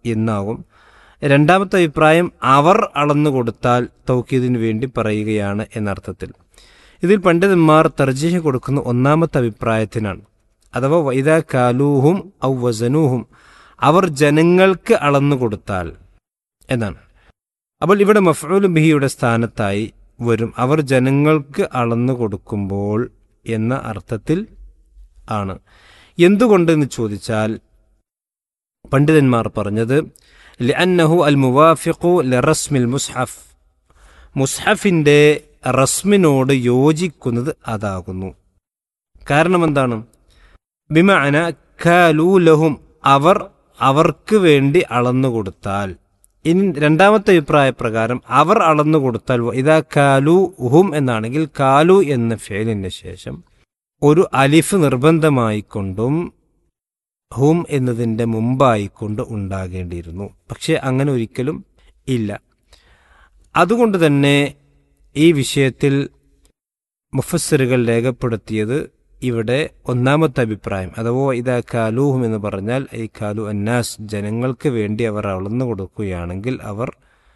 എന്നാകും രണ്ടാമത്തെ അഭിപ്രായം അവർ അളന്നു കൊടുത്താൽ തൗക്കീദിന് വേണ്ടി പറയുകയാണ് എന്നർത്ഥത്തിൽ ഇതിൽ പണ്ഡിതന്മാർ തർജീഹ് കൊടുക്കുന്ന ഒന്നാമത്തെ അഭിപ്രായത്തിനാണ് അഥവാ വൈദ കാലൂഹും ഔ വസനൂഹും അവർ ജനങ്ങൾക്ക് അളന്നു കൊടുത്താൽ എന്നാണ് അപ്പോൾ ഇവിടെ മഫ്ഊൽ ബിഹിയുടെ സ്ഥാനത്തായി വരും അവർ ജനങ്ങൾക്ക് അളന്നു കൊടുക്കുമ്പോൾ എന്ന അർത്ഥത്തിൽ ആണ് എന്തുകൊണ്ടെന്ന് ചോദിച്ചാൽ പണ്ഡിതന്മാർ പറഞ്ഞത് ലഅന്നഹു അൽ മുവാഫിഖു ലറസ്മിൽ മുസ്ഹഫ് മുസ്ഹഫിൻ്റെ റസ്മിനോട് യോജിക്കുന്നത് അതാകുന്നു കാരണം എന്താണ് ബിമഅന കാലൂ ലഹും അവർ അവർക്ക് വേണ്ടി അളന്നു കൊടുത്താൽ ഇനി രണ്ടാമത്തെ അഭിപ്രായ പ്രകാരം അവർ അളന്നു കൊടുത്താൽ ഇതാ കാലു ഹും എന്നാണെങ്കിൽ കാലു എന്ന ഫേലിന് ശേഷം ഒരു അലിഫ് നിർബന്ധമായിക്കൊണ്ടും ഹും എന്നതിൻ്റെ മുമ്പായിക്കൊണ്ട് ഉണ്ടാകേണ്ടിയിരുന്നു പക്ഷെ അങ്ങനെ ഒരിക്കലും ഇല്ല അതുകൊണ്ട് തന്നെ ഈ വിഷയത്തിൽ മുഫസ്സിറുകൾ രേഖപ്പെടുത്തിയത് ഇവിടെ ഒന്നാമത്തെ അഭിപ്രായം അഥവാ ഇതാ കാലൂഹും എന്ന് പറഞ്ഞാൽ ഈ കാലു അന്നാസ് ജനങ്ങൾക്ക് വേണ്ടി അവർ അളന്നു കൊടുക്കുകയാണെങ്കിൽ അവർ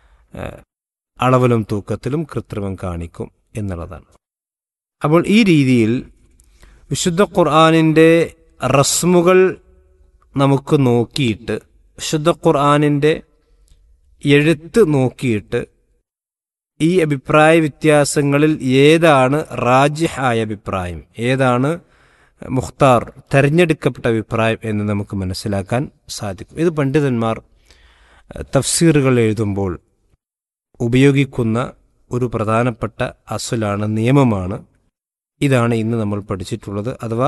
അളവിലും തൂക്കത്തിലും കൃത്രിമം കാണിക്കും എന്നുള്ളതാണ് അപ്പോൾ ഈ രീതിയിൽ വിശുദ്ധ ഖുർആാനിൻ്റെ റസ്മുകൾ നമുക്ക് നോക്കിയിട്ട് വിശുദ്ധ ഖുർആാനിൻ്റെ എഴുത്ത് നോക്കിയിട്ട് ഈ അഭിപ്രായ വ്യത്യാസങ്ങളിൽ ഏതാണ് റാജിഹായ അഭിപ്രായം ഏതാണ് മുഖ്താർ തെരഞ്ഞെടുക്കപ്പെട്ട അഭിപ്രായം എന്ന് നമുക്ക് മനസ്സിലാക്കാൻ സാധിക്കും ഇത് പണ്ഡിതന്മാർ തഫ്സീറുകൾ എഴുതുമ്പോൾ ഉപയോഗിക്കുന്ന ഒരു പ്രധാനപ്പെട്ട അസുലാണ് നിയമമാണ് ഇതാണ് ഇന്ന് നമ്മൾ പഠിച്ചിട്ടുള്ളത് അഥവാ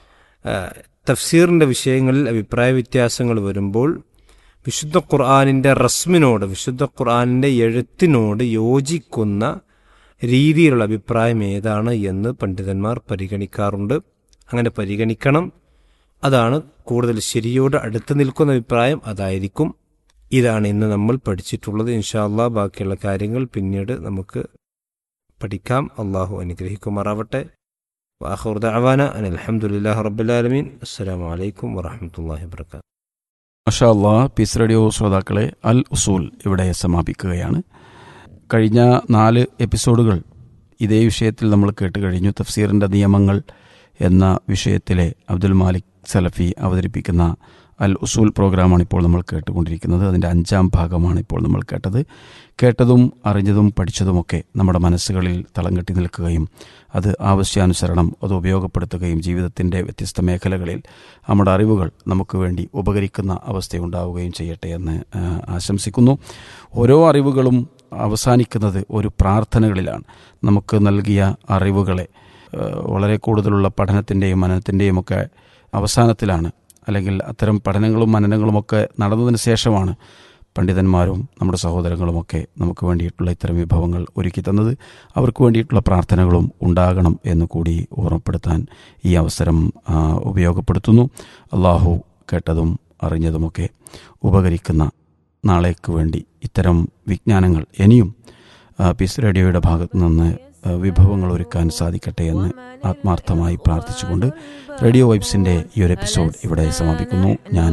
തഫ്സീറിൻ്റെ വിഷയങ്ങളിൽ അഭിപ്രായ വ്യത്യാസങ്ങൾ വരുമ്പോൾ വിശുദ്ധ ഖുർആാനിൻ്റെ റസ്മിനോട് വിശുദ്ധ ഖുർആാനിൻ്റെ എഴുത്തിനോട് യോജിക്കുന്ന രീതിയിലുള്ള അഭിപ്രായം ഏതാണ് എന്ന് പണ്ഡിതന്മാർ പരിഗണിക്കാറുണ്ട് അങ്ങനെ പരിഗണിക്കണം അതാണ് കൂടുതൽ ശരിയോട് അടുത്ത് നിൽക്കുന്ന അഭിപ്രായം അതായിരിക്കും ഇതാണ് ഇന്ന് നമ്മൾ പഠിച്ചിട്ടുള്ളത് ഇൻഷാല്ലാ ബാക്കിയുള്ള കാര്യങ്ങൾ പിന്നീട് നമുക്ക് പഠിക്കാം അള്ളാഹു അനുഗ്രഹിക്കുമാറാവട്ടെ വാഹുർ ദഅവാന അൻ അൽഹംദുലില്ലാഹി റബ്ബിൽ ആലമീൻ അസ്സലാമു അലൈക്കും വറഹ്മത്തുള്ളാഹി വബറകാതുഹു മഷാ അള്ളാ പീസ് റേഡിയോ ശ്രോതാക്കളെ അൽ ഉസൂൽ ഇവിടെ സമാപിക്കുകയാണ് കഴിഞ്ഞ നാല് എപ്പിസോഡുകൾ ഇതേ വിഷയത്തിൽ നമ്മൾ കേട്ട് കഴിഞ്ഞു തഫ്സീറിൻ്റെ നിയമങ്ങൾ എന്ന വിഷയത്തിലെ അബ്ദുൽ മാലിക് സലഫി അവതരിപ്പിക്കുന്ന അൽ ഉസൂൽ പ്രോഗ്രാമാണ് ഇപ്പോൾ നമ്മൾ കേട്ടുകൊണ്ടിരിക്കുന്നത് അതിൻ്റെ അഞ്ചാം ഭാഗമാണ് ഇപ്പോൾ നമ്മൾ കേട്ടത് കേട്ടതും അറിഞ്ഞതും പഠിച്ചതുമൊക്കെ നമ്മുടെ മനസ്സുകളിൽ തളം കെട്ടി നിൽക്കുകയും അത് ആവശ്യാനുസരണം അത് ഉപയോഗപ്പെടുത്തുകയും ജീവിതത്തിൻ്റെ വ്യത്യസ്ത മേഖലകളിൽ നമ്മുടെ അറിവുകൾ നമുക്ക് വേണ്ടി ഉപകരിക്കുന്ന അവസ്ഥയുണ്ടാവുകയും ചെയ്യട്ടെ എന്ന് ആശംസിക്കുന്നു ഓരോ അറിവുകളും അവസാനിക്കുന്നത് ഒരു പ്രാർത്ഥനകളിലാണ് നമുക്ക് നൽകിയ അറിവുകളെ വളരെ കൂടുതലുള്ള പഠനത്തിൻ്റെയും മനനത്തിൻ്റെയും ഒക്കെ അവസാനത്തിലാണ് അല്ലെങ്കിൽ അത്തരം പഠനങ്ങളും മനനങ്ങളുമൊക്കെ നടന്നതിന് ശേഷമാണ് പണ്ഡിതന്മാരും നമ്മുടെ സഹോദരങ്ങളുമൊക്കെ നമുക്ക് വേണ്ടിയിട്ടുള്ള ഇത്തരം വിഭവങ്ങൾ ഒരുക്കി തന്നത് അവർക്ക് വേണ്ടിയിട്ടുള്ള പ്രാർത്ഥനകളും ഉണ്ടാകണം എന്ന് കൂടി ഓർമ്മപ്പെടുത്താൻ ഈ അവസരം ഉപയോഗപ്പെടുത്തുന്നു അള്ളാഹു കേട്ടതും അറിഞ്ഞതുമൊക്കെ ഉപകരിക്കുന്ന നാളേക്ക് വേണ്ടി ഇത്തരം വിജ്ഞാനങ്ങൾ ഇനിയും പീസ് റേഡിയോയുടെ ഭാഗത്തു നിന്ന് വിഭവങ്ങൾ ഒരുക്കാൻ സാധിക്കട്ടെ എന്ന് ആത്മാർത്ഥമായി പ്രാർത്ഥിച്ചുകൊണ്ട് റേഡിയോ വൈബ്സിന്റെ ഈ ഒരു എപ്പിസോഡ് ഇവിടെ സമാപിക്കുന്നു ഞാൻ